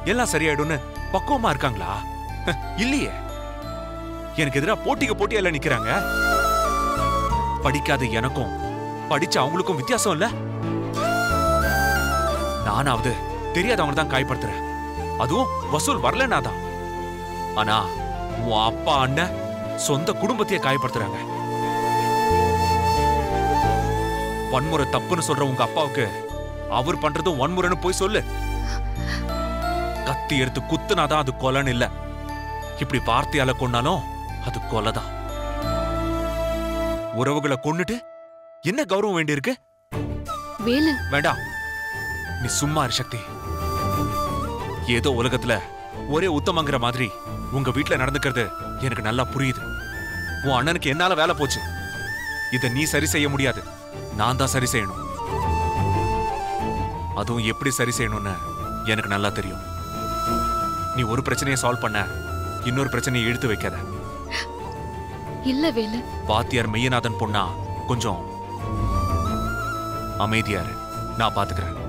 எல்லாம் சரியாயிடும்னு பக்குவமா இருக்காங்களா இல்லையே எனக்கு எதிரா போட்டிக்கு போட்டியால நிக்கிறாங்க படிக்காத எனக்கும் படிச்ச அவங்களுக்கும் வித்தியாசம் இல்ல நானாவது தெரியாதவங்க தான் காயப்படுத்துறேன் அதுவும் வசூல் வரலனா தான் ஆனா உன் அப்பா அண்ணன் சொந்த குடும்பத்தையே காயப்படுத்துறாங்க வன்முறை தப்புன்னு சொல்ற உங்க அப்பாவுக்கு அவர் பண்றதும் வன்முறைன்னு போய் சொல்லு கத்தி எடுத்து குத்துனாதான் அது கொலைன்னு இல்ல இப்படி வார்த்தையால கொன்னாலும் அது கொலைதான் உறவுகளை கொன்னுட்டு என்ன கௌரவம் வேண்டியிருக்கு வேலு வேண்டாம் நீ சும்மா இரு சக்தி ஏதோ உலகத்துல ஒரே உத்தமங்கிற மாதிரி உங்க வீட்ல நடந்துக்கிறது எனக்கு நல்லா புரியுது உன் அண்ணனுக்கு என்னால வேலை போச்சு இத நீ சரி செய்ய முடியாது நான் தான் சரி செய்யணும் அதுவும் எப்படி சரி செய்யணும்னு எனக்கு நல்லா தெரியும் நீ ஒரு பிரச்சனையை சால்வ் பண்ண இன்னொரு பிரச்சனையை இழுத்து வைக்காத இல்ல வேலு வாத்தியார் மெய்யநாதன் பொண்ணா கொஞ்சம் அமைதியா இரு நான் பாத்துக்கிறேன்